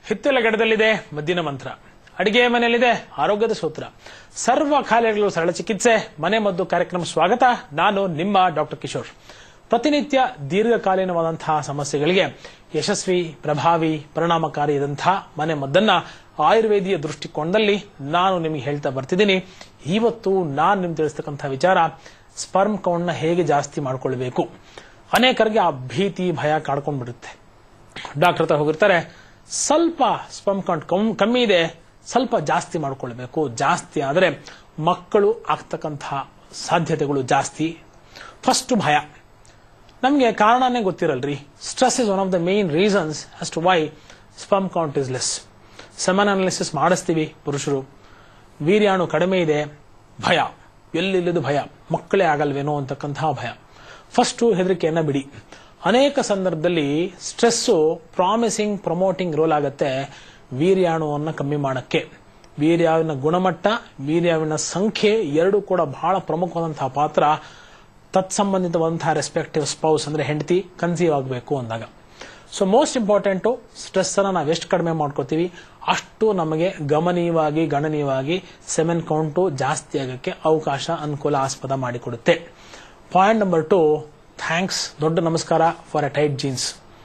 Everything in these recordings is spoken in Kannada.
ಹಿತ್ತಲಗಡದಲ್ಲಿದೆ ಮದ್ದಿನ ಮಂತ್ರ ಅಡಿಗೆ ಮನೆಯಲ್ಲಿದೆ ಆರೋಗ್ಯದ ಸೂತ್ರ ಸರ್ವ ಕಾಯಿಲೆಗಳು ಸರಳ ಚಿಕಿತ್ಸೆ ಮನೆ ಮದ್ದು ಕಾರ್ಯಕ್ರಮ ಸ್ವಾಗತ ನಾನು ನಿಮ್ಮ ಡಾಕ್ಟರ್ ಕಿಶೋರ್ ಪ್ರತಿನಿತ್ಯ ದೀರ್ಘಕಾಲೀನವಾದಂತಹ ಸಮಸ್ಯೆಗಳಿಗೆ ಯಶಸ್ವಿ ಪ್ರಭಾವಿ ಪರಿಣಾಮಕಾರಿಯಾದಂತಹ ಮನೆ ಮದ್ದನ್ನ ಆಯುರ್ವೇದಿಯ ದೃಷ್ಟಿಕೋನದಲ್ಲಿ ನಾನು ನಿಮಗೆ ಹೇಳ್ತಾ ಬರ್ತಿದ್ದೀನಿ ಇವತ್ತು ನಾನು ನಿಮ್ಗೆ ತಿಳಿಸ್ತಕ್ಕಂಥ ವಿಚಾರ ಸ್ಪರ್ಮ್ ಕೌಂಟ್ನ ಹೇಗೆ ಜಾಸ್ತಿ ಮಾಡ್ಕೊಳ್ಬೇಕು ಅನೇಕರಿಗೆ ಆ ಭೀತಿ ಭಯ ಕಾಡ್ಕೊಂಡ್ಬಿಡುತ್ತೆ ಡಾಕ್ಟರ್ ಹತ್ರ ಹೋಗಿರ್ತಾರೆ ಸ್ವಲ್ಪ ಸ್ಪಮ್ ಕೌಂಟ್ ಕಮ್- ಕಮ್ಮಿ ಇದೆ ಸ್ವಲ್ಪ ಜಾಸ್ತಿ ಮಾಡ್ಕೊಳ್ಬೇಕು ಜಾಸ್ತಿ ಆದರೆ ಮಕ್ಕಳು ಆಗ್ತಕ್ಕಂತಹ ಸಾಧ್ಯತೆಗಳು ಜಾಸ್ತಿ ಫಸ್ಟ್ ಭಯ ನಮಗೆ ಕಾರಣನೇ ಗೊತ್ತಿರಲ್ರಿ stress is one of the main reasons as to why sperm count is less semen analysis ಮಾಡಿಸ್ತೀವಿ ಪುರುಷರು ವೀರ್ಯಾಣು ಕಡಿಮೆ ಇದೆ ಭಯ ಎಲ್ಲಿಲ್ಲದು ಭಯ ಮಕ್ಕಳೇ ಆಗಲ್ವೇನೋ ಅಂತಕ್ಕಂತಹ ಭಯ ಫಸ್ಟು ಹೆದರಿಕೆಯನ್ನ ಬಿಡಿ ಅನೇಕ ಸಂದರ್ಭದಲ್ಲಿ ಸ್ಟ್ರೆಸ್ಸು ಪ್ರಾಮಿಸಿಂಗ್ ಪ್ರಮೋಟಿಂಗ್ ರೋಲ್ ಆಗುತ್ತೆ ವೀರ್ಯಾಣುವನ್ನು ಕಮ್ಮಿ ಮಾಡಕ್ಕೆ ವೀರ್ಯಾವಿನ ಗುಣಮಟ್ಟ ವೀರ್ಯಾವಿನ ಸಂಖ್ಯೆ ಎರಡು ಕೂಡ ಬಹಳ ಪ್ರಮುಖವಾದಂತಹ ಪಾತ್ರ ತತ್ಸಂಬಂಧಿತವಾದಂತಹ ರೆಸ್ಪೆಕ್ಟಿವ್ ಸ್ಪೌಸ್ ಅಂದ್ರೆ ಹೆಂಡತಿ ಕನ್ಸೀವ್ ಆಗಬೇಕು ಅಂದಾಗ ಸೊ ಮೋಸ್ಟ್ ಇಂಪಾರ್ಟೆಂಟು ಸ್ಟ್ರೆಸ್ ಅನ್ನ ನಾವು ಎಷ್ಟು ಕಡಿಮೆ ಮಾಡ್ಕೋತೀವಿ ಅಷ್ಟು ನಮಗೆ ಗಮನೀಯವಾಗಿ ಗಣನೀಯವಾಗಿ ಸೆಮೆನ್ ಕೌಂಟು ಜಾಸ್ತಿ ಆಗಕ್ಕೆ ಅವಕಾಶ ಅನುಕೂಲ ಆಸ್ಪದ ಮಾಡಿಕೊಡುತ್ತೆ ಪಾಯಿಂಟ್ ನಂಬರ್ ಟು ಥ್ಯಾಂಕ್ಸ್ ದೊಡ್ಡ ನಮಸ್ಕಾರ ಫಾರ್ ಅ ಟೈಟ್ ಜೀನ್ಸ್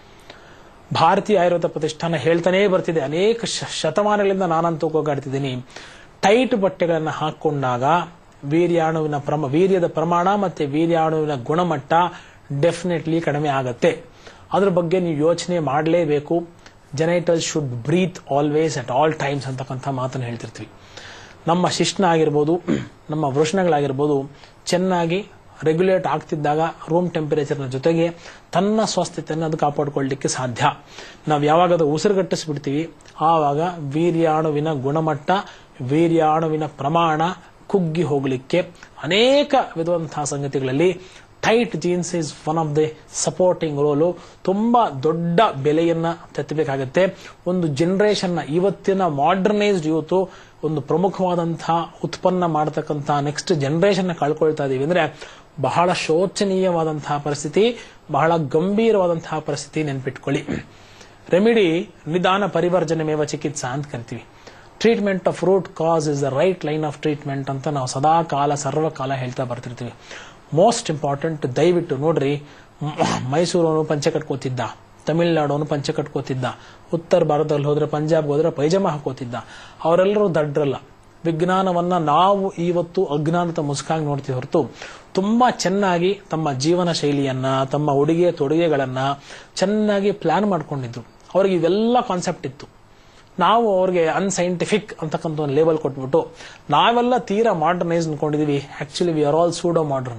ಭಾರತೀಯ ಆಯುರ್ವೇದ ಪ್ರತಿಷ್ಠಾನ ಹೇಳ್ತಾನೇ ಬರ್ತಿದೆ ಅನೇಕ ಶ- ಶತಮಾನಗಳಿಂದ ನಾನಂತೂ ಹೋಗಾಡ್ತಿದ್ದೀನಿ ಟೈಟ್ ಬಟ್ಟೆಗಳನ್ನು ಹಾಕೊಂಡಾಗ ವೀರ್ಯಾಣುವಿನ ಪ್ರಮ ವೀರ್ಯದ ಪ್ರಮಾಣ ಮತ್ತೆ ವೀರ್ಯಾಣುವಿನ ಗುಣಮಟ್ಟ ಡೆಫಿನೆಟ್ಲಿ ಕಡಿಮೆ ಆಗತ್ತೆ ಅದ್ರ ಬಗ್ಗೆ ನೀವು ಯೋಚನೆ ಮಾಡಲೇಬೇಕು genital should breathe always at all times ಅಂತಕ್ಕಂಥ ಮಾತನ್ನು ಹೇಳ್ತಿರ್ತೀವಿ ನಮ್ಮ ಶಿಶ್ನ ಆಗಿರ್ಬೋದು ನಮ್ಮ ವೃಷಣಗಳಾಗಿರ್ಬೋದು ಚೆನ್ನಾಗಿ ರೆಗ್ಯುಲೇಟ್ ಆಗ್ತಿದ್ದಾಗ ರೂಮ್ ಟೆಂಪರೇಚರ್ನ ಜೊತೆಗೆ ತನ್ನ ಸ್ವಸ್ಥತೆಯನ್ನು ಅದು ಕಾಪಾಡಿಕೊಳ್ಳಲಿಕ್ಕೆ ಸಾಧ್ಯ ನಾವು ಯಾವಾಗ ಅದು ಉಸಿರುಗಟ್ಟಿಸ್ಬಿಡ್ತೀವಿ ಆವಾಗ ವೀರ್ಯಾಣುವಿನ ಗುಣಮಟ್ಟ ವೀರ್ಯಾಣುವಿನ ಪ್ರಮಾಣ ಕುಗ್ಗಿ ಹೋಗಲಿಕ್ಕೆ ಅನೇಕ ವಿಧವಂತಹ ಸಂಗತಿಗಳಲ್ಲಿ tight jeans is one of the supporting role ತುಂಬಾ ದೊಡ್ಡ ಬೆಲೆಯನ್ನ ತೆತ್ತಬೇಕಾಗತ್ತೆ ಒಂದು ಜನರೇಷನ್ನ ಇವತ್ತಿನ ಮಾಡರ್ನೈಸ್ಡ್ ಯೂತ್ ಒಂದು ಪ್ರಮುಖವಾದಂತಹ ಉತ್ಪನ್ನ ಮಾಡತಕ್ಕಂತಹ ನೆಕ್ಸ್ಟ್ ಜನರೇಷನ್ ಕಳ್ಕೊಳ್ತಾ ಇದೀವಿ ಅಂದ್ರೆ ಬಹಳ ಶೋಚನೀಯವಾದಂತಹ ಪರಿಸ್ಥಿತಿ ಬಹಳ ಗಂಭೀರವಾದಂತಹ ಪರಿಸ್ಥಿತಿ ನೆನ್ಪಿಟ್ಕೊಳ್ಳಿ ರೆಮಿಡಿ ನಿಧಾನ ಪರಿವರ್ಜನೆ ಮೇವ ಚಿಕಿತ್ಸಾ ಅಂತ ಕರಿತೀವಿ treatment of root cause is the right line of treatment ಅಂತ ನಾವು ಸದಾ ಕಾಲ ಸರ್ವಕಾಲ ಹೇಳ್ತಾ ಬರ್ತಿರ್ತೀವಿ ಮೋಸ್ಟ್ ಇಂಪಾರ್ಟೆಂಟ್ ದಯವಿಟ್ಟು ನೋಡ್ರಿ ಮ- ಮೈಸೂರವನು ಪಂಚೆ ಕಟ್ಕೋತಿದ್ದ ತಮಿಳುನಾಡವನು ಪಂಚೆ ಕಟ್ಕೋತಿದ್ದ ಉತ್ತರ ಭಾರತದಲ್ಲಿ ಹೋದ್ರೆ ಪಂಜಾಬ್ ಹೋದ್ರೆ ಪೈಜಾಮ ಹಾಕೋತಿದ್ದ ಅವರೆಲ್ಲರೂ ದಡ್ರಲ್ಲ ವಿಜ್ಞಾನವನ್ನ ನಾವು ಇವತ್ತು ಅಜ್ಞಾನದ ಮುಸುಕಾಗಿ ನೋಡ್ತೀವಿ ಹೊರತು ತುಂಬಾ ಚೆನ್ನಾಗಿ ತಮ್ಮ ಜೀವನ ಶೈಲಿಯನ್ನ ತಮ್ಮ ಉಡುಗೆ ತೊಡುಗೆಗಳನ್ನ ಚೆನ್ನಾಗಿ ಪ್ಲಾನ್ ಮಾಡ್ಕೊಂಡಿದ್ರು ಅವ್ರಿಗೆ ಇವೆಲ್ಲ ಕಾನ್ಸೆಪ್ಟ್ ಇತ್ತು ನಾವು ಅವ್ರಿಗೆ ಅನ್ಸೈಂಟಿಫಿಕ್ ಅಂತಕ್ಕಂಥ ಒಂದು ಲೇಬಲ್ ಕೊಟ್ಬಿಟ್ಟು ನಾವೆಲ್ಲ ತೀರಾ ಮಾಡರ್ನೈಸ್ ಅನ್ಕೊಂಡಿದೀವಿ actually we are all pseudo modern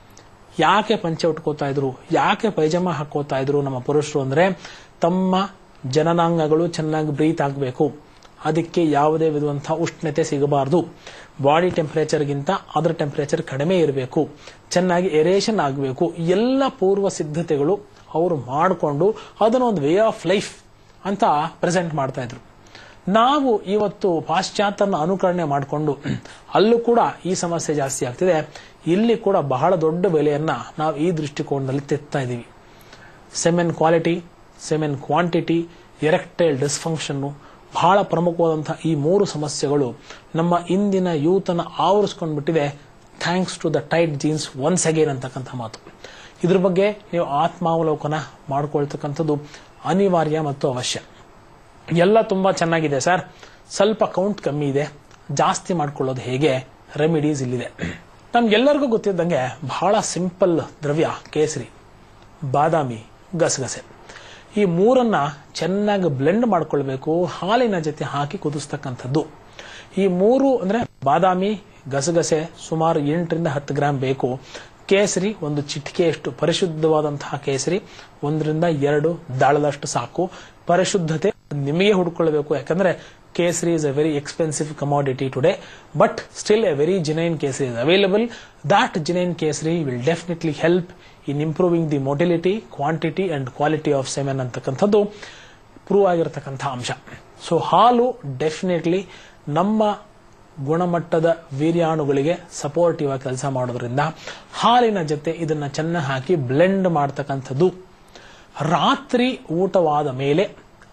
ಯಾಕೆ ಪಂಚೆ ಉಟ್ಕೋತಾ ಇದ್ರು ಯಾಕೆ ಪೈಜಾಮ ಹಾಕೋತಾ ಇದ್ರು ನಮ್ಮ ಪುರುಷರು ಅಂದ್ರೆ ತಮ್ಮ ಜನನಾಂಗಗಳು ಚೆನ್ನಾಗಿ ಬ್ರೀತ್ ಆಗಬೇಕು ಅದಕ್ಕೆ ಯಾವುದೇ ವಿಧವಂತಹ ಉಷ್ಣತೆ ಸಿಗಬಾರದು ಬಾಡಿ ಟೆಂಪರೇಚರ್ಗಿಂತ ಅದರ ಟೆಂಪರೇಚರ್ ಕಡಿಮೆ ಇರಬೇಕು ಚೆನ್ನಾಗಿ ಎರೇಷನ್ ಆಗಬೇಕು ಎಲ್ಲ ಪೂರ್ವ ಸಿದ್ಧತೆಗಳು ಅವರು ಮಾಡಿಕೊಂಡು ಅದನ್ನ ಒಂದು ವೇ ಆಫ್ ಲೈಫ್ ಅಂತ ಪ್ರೆಸೆಂಟ್ ಮಾಡ್ತಾ ಇದ್ರು ನಾವು ಇವತ್ತು ಪಾಶ್ಚಾತ್ಯನ ಅನುಕರಣೆ ಮಾಡಿಕೊಂಡು ಅಲ್ಲೂ ಕೂಡ ಈ ಸಮಸ್ಯೆ ಜಾಸ್ತಿ ಆಗ್ತಿದೆ ಇಲ್ಲಿ ಕೂಡ ಬಹಳ ದೊಡ್ಡ ಬೆಲೆಯನ್ನ ನಾವು ಈ ದೃಷ್ಟಿಕೋನದಲ್ಲಿ ತೆತ್ತಾ ಇದ್ದೀವಿ semen quality semen quantity erectile ಡಿಸ್ಫಂಕ್ಷನ್ನು ಬಹಳ ಪ್ರಮುಖವಾದಂತಹ ಈ ಮೂರು ಸಮಸ್ಯೆಗಳು ನಮ್ಮ ಇಂದಿನ ಯೂತನ ಆವರಿಸ್ಕೊಂಡ್ಬಿಟ್ಟಿದೆ thanks to the tight jeans once again ಅಂತಕ್ಕಂಥ ಮಾತು ಇದ್ರ ಬಗ್ಗೆ ನೀವು ಆತ್ಮಾವಲೋಕನ ಮಾಡ್ಕೊಳ್ತಕ್ಕಂಥದ್ದು ಅನಿವಾರ್ಯ ಮತ್ತು ಅವಶ್ಯ ಎಲ್ಲ ತುಂಬಾ ಚೆನ್ನಾಗಿದೆ ಸರ್ ಸ್ವಲ್ಪ ಕೌಂಟ್ ಕಮ್ಮಿ ಇದೆ ಜಾಸ್ತಿ ಮಾಡ್ಕೊಳ್ಳೋದು ಹೇಗೆ ರೆಮಿಡೀಸ್ ಇಲ್ಲಿದೆ ನಮ್ಗೆಲ್ಲರಿಗೂ ಗೊತ್ತಿದ್ದಂಗೆ ಬಹಳ ಸಿಂಪಲ್ ದ್ರವ್ಯ ಕೇಸರಿ ಬಾದಾಮಿ ಗಸಗಸೆ ಈ ಮೂರನ್ನ ಚೆನ್ನಾಗಿ ಬ್ಲೆಂಡ್ ಮಾಡ್ಕೊಳ್ಬೇಕು ಹಾಲಿನ ಜೊತೆ ಹಾಕಿ ಕುದಿಸ್ತಕ್ಕಂಥದ್ದು ಈ ಮೂರು ಅಂದ್ರೆ ಬಾದಾಮಿ ಗಸಗಸೆ ಸುಮಾರು ಎಂಟರಿಂದ ಹತ್ತು ಗ್ರಾಂ ಬೇಕು ಕೇಸರಿ ಒಂದು ಚಿಟಿಕೆಯಷ್ಟು ಪರಿಶುದ್ಧವಾದಂತಹ ಕೇಸರಿ ಒಂದರಿಂದ ಎರಡು ದಾಳದಷ್ಟು ಸಾಕು ಪರಿಶುದ್ಧತೆ ನಿಮಗೆ ಹುಡ್ಕೊಳ್ಬೇಕು ಯಾಕಂದ್ರೆ kesari is a very expensive commodity today but still a very genuine kesari is available that genuine kesari will definitely help in improving the motility quantity and quality of semen ಅಂತಕ್ಕಂಥದ್ದು ಪ್ರೂವ್ ಆಗಿರತಕ್ಕಂಥ ಅಂಶ ಸೊ ಹಾಲು ಡೆಫಿನೆಟ್ಲಿ ನಮ್ಮ ಗುಣಮಟ್ಟದ ವೀರ್ಯಾಣುಗಳಿಗೆ ಸಪೋರ್ಟಿವ್ ಆಗಿ ಕೆಲಸ ಮಾಡೋದ್ರಿಂದ ಹಾಲಿನ ಜೊತೆ ಇದನ್ನ ಚೆನ್ನಾಗಿ ಹಾಕಿ ಬ್ಲೆಂಡ್ ಮಾಡ್ತಕ್ಕಂಥದ್ದು ರಾತ್ರಿ ಊಟವಾದ ಮೇಲೆ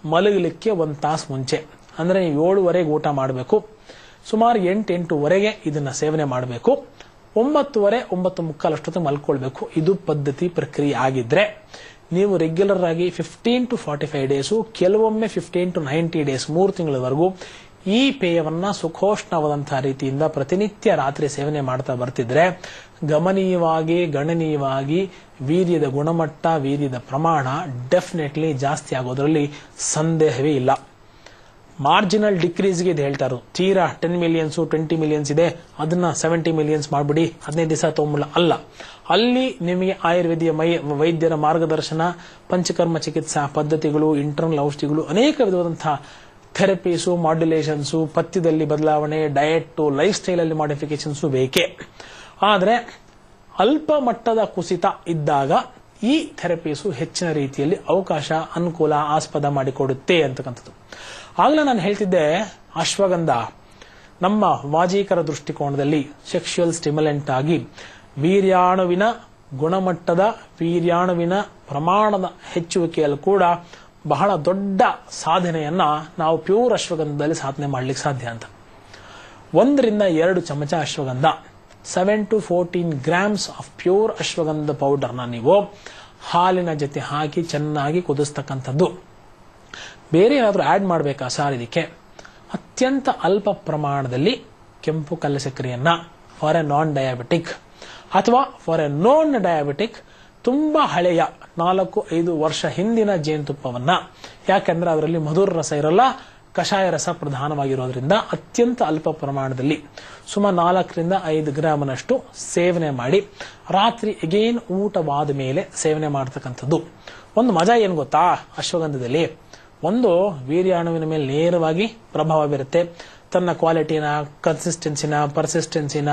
ಮಲಗಲಿಕ್ಕೆ ಒಂದು ತಾಸು ಮುಂಚೆ ಅಂದ್ರೆ ನೀವು ಏಳುವರೆಗೆ ಊಟ ಮಾಡಬೇಕು ಸುಮಾರು ಎಂಟು ಎಂಟುವರೆಗೆ ಇದನ್ನ ಸೇವನೆ ಮಾಡಬೇಕು ಒಂಬತ್ತುವರೆ ಒಂಬತ್ತು ಮುಕ್ಕಾಲಷ್ಟೊತ್ತಿಗೆ ಮಲ್ಕೊಳ್ಬೇಕು ಇದು ಪದ್ಧತಿ ಪ್ರಕ್ರಿಯೆ ಆಗಿದ್ರೆ ನೀವು ರೆಗ್ಯುಲರ್ ಆಗಿ fifteen to forty five days ಕೆಲವೊಮ್ಮೆ ಫಿಫ್ಟೀನ್ ಟು ನೈಂಟಿ ಡೇಸ್ ಮೂರು ತಿಂಗಳವರೆಗೂ ಈ ಪೇಯವನ್ನ ಸುಖೋಷ್ಣವಾದಂತಹ ರೀತಿಯಿಂದ ಪ್ರತಿನಿತ್ಯ ರಾತ್ರಿ ಸೇವನೆ ಮಾಡ್ತಾ ಬರ್ತಿದ್ರೆ ಗಮನೀಯವಾಗಿ ಗಣನೀಯವಾಗಿ ವೀರ್ಯದ ಗುಣಮಟ್ಟ ವೀರ್ಯದ ಪ್ರಮಾಣ ಡೆಫಿನೆಟ್ಲಿ ಜಾಸ್ತಿ ಆಗೋದ್ರಲ್ಲಿ ಸಂದೇಹವೇ ಇಲ್ಲ ಮಾರ್ಜಿನಲ್ ಡಿಕ್ರೀಸ್ಗೆ ಇದು ಹೇಳ್ತಾ ಇರೋದು ತೀರಾ ಟೆನ್ ಮಿಲಿಯನ್ಸ್ ಟ್ವೆಂಟಿ ಮಿಲಿಯನ್ಸ್ ಇದೆ ಅದನ್ನ ಸೆವೆಂಟಿ ಮಿಲಿಯನ್ಸ್ ಮಾಡ್ಬಿಡಿ ಹದಿನೈದು ದಿವಸ ತಗೊಂಬಿಡ ಅಲ್ಲ ಅಲ್ಲಿ ನಿಮಗೆ ಆಯುರ್ವೇದಿಯ ಮೈ ವೈದ್ಯರ ಮಾರ್ಗದರ್ಶನ ಪಂಚಕರ್ಮ ಚಿಕಿತ್ಸಾ ಪದ್ಧತಿಗಳು ಇಂಟರ್ನಲ್ ಔಷಧಿಗಳು ಅನೇಕ ವಿಧವಾದಂತಹ ಥೆರಪೀಸು ಮಾಡ್ಯುಲೇಷನ್ಸು ಪಥ್ಯದಲ್ಲಿ ಬದಲಾವಣೆ ಡಯಟ್ ಲೈಫ್ ಸ್ಟೈಲ್ ಅಲ್ಲಿ ಮಾಡಿಫಿಕೇಶನ್ಸು ಬೇಕೇ ಆದರೆ ಅಲ್ಪ ಮಟ್ಟದ ಕುಸಿತ ಇದ್ದಾಗ ಈ ಥೆರಪೀಸು ಹೆಚ್ಚಿನ ರೀತಿಯಲ್ಲಿ ಅವಕಾಶ ಅನುಕೂಲ ಆಸ್ಪದ ಮಾಡಿಕೊಡುತ್ತೆ ಅಂತಕ್ಕಂಥದ್ದು ಆಗಲೇ ನಾನು ಹೇಳ್ತಿದ್ದೆ ಅಶ್ವಗಂಧ ನಮ್ಮ ವಾಜೀಕರ ದೃಷ್ಟಿಕೋನದಲ್ಲಿ ಸೆಕ್ಷುಯಲ್ ಸ್ಟಿಮ್ಯುಲೆಂಟ್ ಆಗಿ ವೀರ್ಯಾಣುವಿನ ಗುಣಮಟ್ಟದ ವೀರ್ಯಾಣುವಿನ ಪ್ರಮಾಣದ ಹೆಚ್ಚುವಿಕೆಯಲ್ಲಿ ಕೂಡ ಬಹಳ ದೊಡ್ಡ ಸಾಧನೆಯನ್ನ ನಾವು ಪ್ಯೂರ್ ಅಶ್ವಗಂಧದಲ್ಲಿ ಸಾಧನೆ ಮಾಡ್ಲಿಕ್ಕೆ ಸಾಧ್ಯ ಅಂತ ಒಂದರಿಂದ ಎರಡು ಚಮಚ ashwagandha seven to fourteen grams of pure ashwagandha ಪೌಡರ್ನ ನೀವು ಹಾಲಿನ ಜೊತೆ ಹಾಕಿ ಚೆನ್ನಾಗಿ ಕುದಿಸ್ತಕ್ಕಂಥದ್ದು ಬೇರೆ ಏನಾದರೂ ಆಡ್ ಮಾಡಬೇಕಾ ಸಾರ್ ಇದಕ್ಕೆ ಅತ್ಯಂತ ಅಲ್ಪ ಪ್ರಮಾಣದಲ್ಲಿ ಕೆಂಪು ಕಲ್ಲು ಸಕ್ಕರೆಯನ್ನ ಫಾರ್ ಎ ನಾನ್ ಡಯಾಬಿಟಿಕ್ ಅಥವಾ ಫಾರ್ ಎ ನೋನ್ ಡಯಾಬಿಟಿಕ್ ತುಂಬಾ ಹಳೆಯ ನಾಲ್ಕು ಐದು ವರ್ಷ ಹಿಂದಿನ ಜೇನುತುಪ್ಪವನ್ನ ಯಾಕೆಂದ್ರೆ ಅದರಲ್ಲಿ ಮಧುರ ರಸ ಇರಲ್ಲ ಕಷಾಯ ರಸ ಪ್ರಧಾನವಾಗಿರೋದ್ರಿಂದ ಅತ್ಯಂತ ಅಲ್ಪ ಪ್ರಮಾಣದಲ್ಲಿ ಸುಮಾರು ನಾಲ್ಕರಿಂದ ಐದು ಗ್ರಾಮ್ನಷ್ಟು ಸೇವನೆ ಮಾಡಿ ರಾತ್ರಿ ಎಗೇನ್ ಊಟವಾದ ಮೇಲೆ ಸೇವನೆ ಮಾಡತಕ್ಕಂಥದ್ದು ಒಂದು ಮಜಾ ಏನು ಗೊತ್ತಾ ಅಶ್ವಗಂಧದಲ್ಲಿ ಒಂದು ವೀರ್ಯಾಣುವಿನ ಮೇಲೆ ನೇರವಾಗಿ ಪ್ರಭಾವ ಬೀರುತ್ತೆ ತನ್ನ ಕ್ವಾಲಿಟಿನ ಕನ್ಸಿಸ್ಟೆನ್ಸಿನ ಪರ್ಸಿಸ್ಟೆನ್ಸಿನ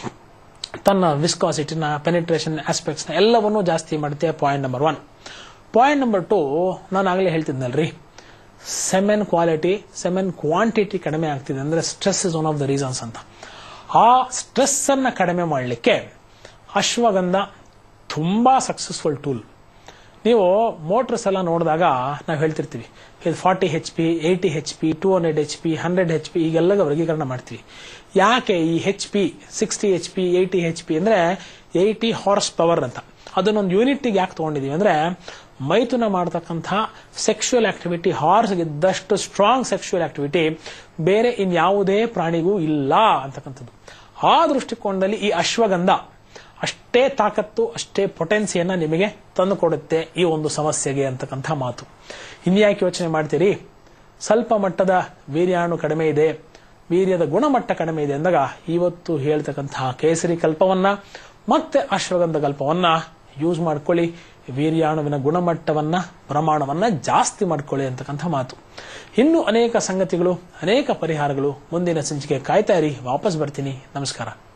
ತನ್ನ ವಿಸ್ಕಾಸಿಟಿನ ಪೆನಿಟ್ರೇಷನ್ ಆಸ್ಪೆಕ್ಟ್ಸ್ನ ಎಲ್ಲವನ್ನೂ ಜಾಸ್ತಿ ಮಾಡುತ್ತೆ point number one point number two ನಾನು ಆಗಲೇ ಹೇಳ್ತಿದ್ನಲ್ರಿ ಸೆಮೆನ್ ಕ್ವಾಲಿಟಿ ಸೆಮೆನ್ ಕ್ವಾಂಟಿಟಿ ಕಡಿಮೆ ಆಗ್ತಿದೆ ಅಂದ್ರೆ stress is one of the reasons ಅಂತ ಆ ಸ್ಟ್ರೆಸ್ ಅನ್ನ ಕಡಿಮೆ ಮಾಡಲಿಕ್ಕೆ ಅಶ್ವಗಂಧ ತುಂಬಾ ಸಕ್ಸಸ್ಫುಲ್ ಟೂಲ್ ನೀವು ಮೋಟರ್ಸ್ ಎಲ್ಲ ನೋಡಿದಾಗ ನಾವು ಹೇಳ್ತಿರ್ತೀವಿ ಇದು forty H P eighty H P two hundred H P hundred H P ಈಗೆಲ್ಲ ವರ್ಗೀಕರಣ ಮಾಡ್ತೀವಿ ಯಾಕೆ ಈ H P sixty H P eighty H P ಅಂದ್ರೆ ಏಯ್ಟಿ ಹಾರ್ಸ್ ಪವರ್ ಅಂತ ಅದನ್ನೊಂದು ಯೂನಿಟ್ಗೆ ಯಾಕೆ ತಗೊಂಡಿದೀವಿ ಅಂದ್ರೆ ಮೈಥುನ ಮಾಡತಕ್ಕಂತಹ ಸೆಕ್ಷುವಲ್ ಆಕ್ಟಿವಿಟಿ ಹಾರ್ಸ್ ಇದ್ದಷ್ಟು ಸ್ಟ್ರಾಂಗ್ ಸೆಕ್ಷುವಲ್ ಆಕ್ಟಿವಿಟಿ ಬೇರೆ ಇನ್ಯಾವುದೇ ಪ್ರಾಣಿಗೂ ಇಲ್ಲ ಅಂತಕ್ಕಂಥದ್ದು ಆ ದೃಷ್ಟಿಕೋನದಲ್ಲಿ ಈ ಅಶ್ವಗಂಧ ಅಷ್ಟೇ ತಾಕತ್ತು ಅಷ್ಟೇ ಪೊಟೆನ್ಸಿಯನ್ನ ನಿಮಗೆ ತಂದು ಕೊಡುತ್ತೆ ಈ ಒಂದು ಸಮಸ್ಯೆಗೆ ಅಂತಕ್ಕಂಥ ಮಾತು ಇನ್ಯಾಕೆ ಯೋಚನೆ ಮಾಡ್ತೀರಿ ಸ್ವಲ್ಪ ಮಟ್ಟದ ವೀರ್ಯಾಣು ಕಡಿಮೆ ಇದೆ ವೀರ್ಯದ ಗುಣಮಟ್ಟ ಕಡಿಮೆ ಇದೆ ಅಂದಾಗ ಇವತ್ತು ಹೇಳ್ತಕ್ಕಂತಹ ಕೇಸರಿ ಕಲ್ಪವನ್ನ ಮತ್ತೆ ಅಶ್ವಗಂಧ ಕಲ್ಪವನ್ನ ಯೂಸ್ ಮಾಡ್ಕೊಳ್ಳಿ ವೀರ್ಯಾಣುವಿನ ಗುಣಮಟ್ಟವನ್ನ ಪ್ರಮಾಣವನ್ನ ಜಾಸ್ತಿ ಮಾಡ್ಕೊಳ್ಳಿ ಅಂತಕ್ಕಂಥ ಮಾತು ಇನ್ನು ಅನೇಕ ಸಂಗತಿಗಳು ಅನೇಕ ಪರಿಹಾರಗಳು ಮುಂದಿನ ಸಂಚಿಕೆ ಕಾಯ್ತಾ ಇರಿ ವಾಪಸ್ ಬರ್ತೀನಿ ನಮಸ್ಕಾರ